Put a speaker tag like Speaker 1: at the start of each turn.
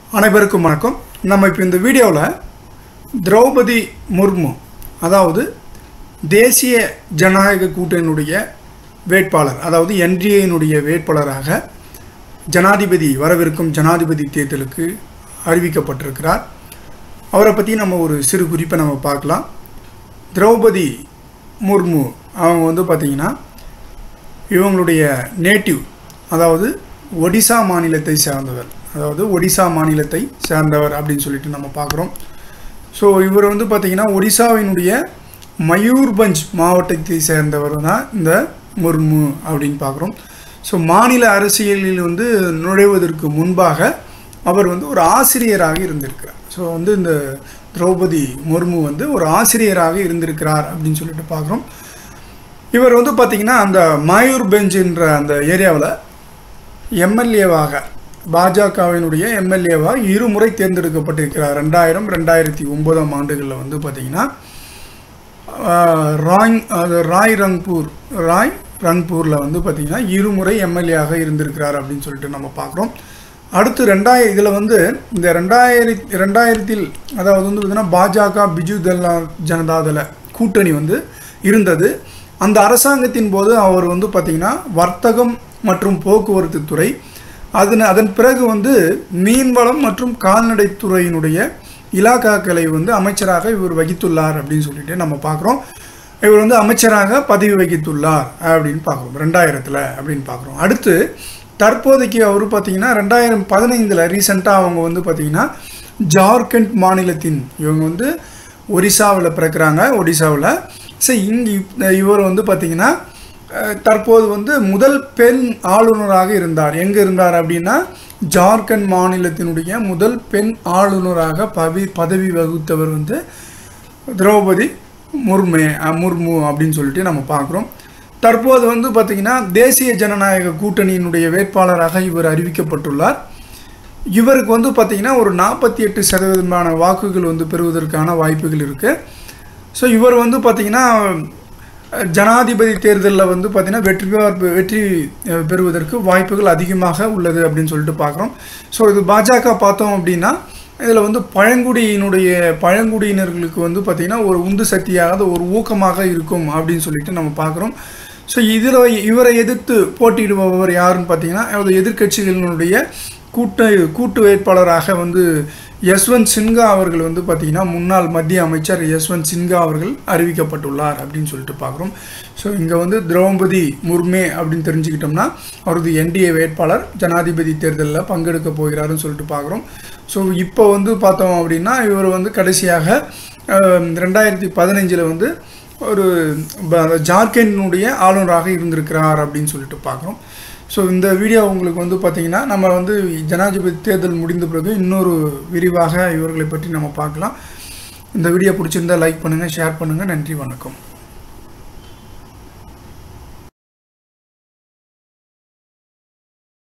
Speaker 1: அனைவருக்கும் வணக்கம் நம்ம இப்போ இந்த வீடியோவில் திரௌபதி முர்மு அதாவது தேசிய ஜனநாயக கூட்டணியினுடைய வேட்பாளர் அதாவது என்டிஏனுடைய வேட்பாளராக ஜனாதிபதி வரவிருக்கும் ஜனாதிபதி தேர்தலுக்கு அறிவிக்கப்பட்டிருக்கிறார் அவரை பற்றி நம்ம ஒரு சிறு குறிப்பை நம்ம பார்க்கலாம் திரௌபதி முர்மு அவங்க வந்து பார்த்திங்கன்னா இவங்களுடைய நேட்டிவ் அதாவது ஒடிசா மாநிலத்தை சேர்ந்தவர் அதாவது ஒடிசா மாநிலத்தை சேர்ந்தவர் அப்படின்னு சொல்லிட்டு நம்ம பார்க்குறோம் ஸோ இவர் வந்து பார்த்திங்கன்னா ஒடிசாவினுடைய மயூர்பஞ்ச் மாவட்டத்தை சேர்ந்தவர் தான் இந்த முர்மு அப்படின்னு பார்க்குறோம் ஸோ மாநில அரசியலில் வந்து நுழைவதற்கு முன்பாக அவர் வந்து ஒரு ஆசிரியராக இருந்திருக்கிறார் ஸோ வந்து இந்த திரௌபதி முர்மு வந்து ஒரு ஆசிரியராக இருந்திருக்கிறார் அப்படின்னு சொல்லிட்டு பார்க்குறோம் இவர் வந்து பார்த்திங்கன்னா அந்த மாயூர் பெஞ்சுன்ற அந்த ஏரியாவில் எம்எல்ஏவாக பாஜகவினுடைய எம்எல்ஏவாக இருமுறை தேர்ந்தெடுக்கப்பட்டிருக்கிறார் ரெண்டாயிரம் ரெண்டாயிரத்தி ஒன்பதாம் ஆண்டுகளில் வந்து பார்த்திங்கன்னா ஆஹ், ராய் அது ராய் ரங்பூர் ராய் ரங்பூரில் வந்து பார்த்திங்கன்னா இருமுறை எம்எல்ஏவாக இருந்திருக்கிறார் அப்படின்னு சொல்லிட்டு நம்ம பார்க்குறோம் அடுத்து ரெண்டாயிரம் இதில் வந்து இந்த ரெண்டாயிரத்தி ரெண்டாயிரத்தில் அதாவது வந்து பார்த்திங்கன்னா பாஜக பிஜு தள ஜனதாதள கூட்டணி வந்து இருந்தது அந்த அரசாங்கத்தின் போது அவர் வந்து பார்த்திங்கன்னா வர்த்தகம் மற்றும் போக்குவரத்து துறை அதன் அதன் பிறகு வந்து மீன்வளம் மற்றும் கால்நடைத்துறையினுடைய இலாக்காக்களை வந்து அமைச்சராக இவர் வகித்துள்ளார் அப்படின்னு சொல்லிட்டு நம்ம பார்க்குறோம் இவர் வந்து அமைச்சராக பதவி வகித்துள்ளார் அப்படின்னு பார்க்குறோம் ரெண்டாயிரத்தில் அப்படின்னு பார்க்குறோம் அடுத்து தற்போதைக்கு அவர் பார்த்தீங்கன்னா ரெண்டாயிரம் பதினைந்தில் ரீசெண்டாக அவங்க வந்து பார்த்தீங்கன்னா ஜார்க்கண்ட் மாநிலத்தின் இவங்க வந்து ஒரிசாவில் பிறக்கிறாங்க ஒடிசாவில் ஸோ இங்கே இவர் வந்து பார்த்தீங்கன்னா அஹ், தற்போது வந்து முதல் பெண் ஆளுநராக இருந்தார் எங்கே இருந்தார் அப்படின்னா ஜார்க்கண்ட் மாநிலத்தினுடைய முதல் பெண் ஆளுநராக பவி பதவி வகுத்தவர் வந்து திரௌபதி முர்மே அஹ், முர்மு அப்படின்னு சொல்லிட்டு நம்ம பார்க்குறோம் தற்போது வந்து பார்த்திங்கன்னா தேசிய ஜனநாயக கூட்டணியினுடைய வேட்பாளராக இவர் அறிவிக்கப்பட்டுள்ளார் இவருக்கு வந்து பார்த்திங்கன்னா ஒரு நாற்பத்தி எட்டு சதவீதமான வாக்குகள் வந்து பெறுவதற்கான வாய்ப்புகள் இருக்குது ஸோ இவர் வந்து பார்த்திங்கன்னா அஹ், ஜனாதிபதி தேர்தலில் வந்து பார்த்திங்கன்னா வெற்றி பெற- வெற்றி அஹ், பெறுவதற்கு வாய்ப்புகள் அதிகமாக உள்ளது அப்படின்னு சொல்லிட்டு பார்க்குறோம் ஸோ இது பாஜக பார்த்தோம் அப்படின்னா இதில் வந்து பழங்குடியினுடைய பழங்குடியினர்களுக்கு வந்து பார்த்திங்கன்னா ஒரு உந்து சக்தியாக ஒரு ஊக்கமாக இருக்கும் அப்படின்னு சொல்லிட்டு நம்ம பார்க்குறோம் ஸோ இதில் இவரை எதிர்த்து போட்டியிடுபவர் யாருன்னு பார்த்தீங்கன்னா அதாவது எதிர்க்கட்சிகளினுடைய கூட்ட கூட்டு வேட்பாளராக வந்து யஸ்வந்த் சின்ஹா அவர்கள் வந்து பார்த்திங்கன்னா முன்னாள் மத்திய அமைச்சர் யஸ்வந்த் சின்ஹா அவர்கள் அறிவிக்கப்பட்டுள்ளார் அப்படின்னு சொல்லிட்டு பார்க்குறோம் ஸோ இங்கே வந்து திரௌபதி முர்மே அப்படின்னு தெரிஞ்சுக்கிட்டோம்னா அவரது என்டிஏ வேட்பாளர் ஜனாதிபதி தேர்தலில் பங்கெடுக்க போகிறாருன்னு சொல்லிட்டு பார்க்குறோம் ஸோ இப்போ வந்து பார்த்தோம் அப்படின்னா இவர் வந்து கடைசியாக அஹ், ரெண்டாயிரத்தி பதினஞ்சில் வந்து ஒரு ப- ஜார்க்கண்டினுடைய ஆளுநராக இருந்திருக்கிறார் அப்படின்னு சொல்லிட்டு பார்க்குறோம் ஸோ இந்த வீடியோ உங்களுக்கு வந்து பார்த்தீங்கன்னா நம்ம வந்து ஜனாதிபதி தேர்தல் முடிந்த பிறகு இன்னொரு விரிவாக இவர்களை பற்றி நம்ம பார்க்கலாம் இந்த வீடியோ பிடிச்சிருந்தா லைக் பண்ணுங்கள் ஷேர் பண்ணுங்கள் நன்றி வணக்கம்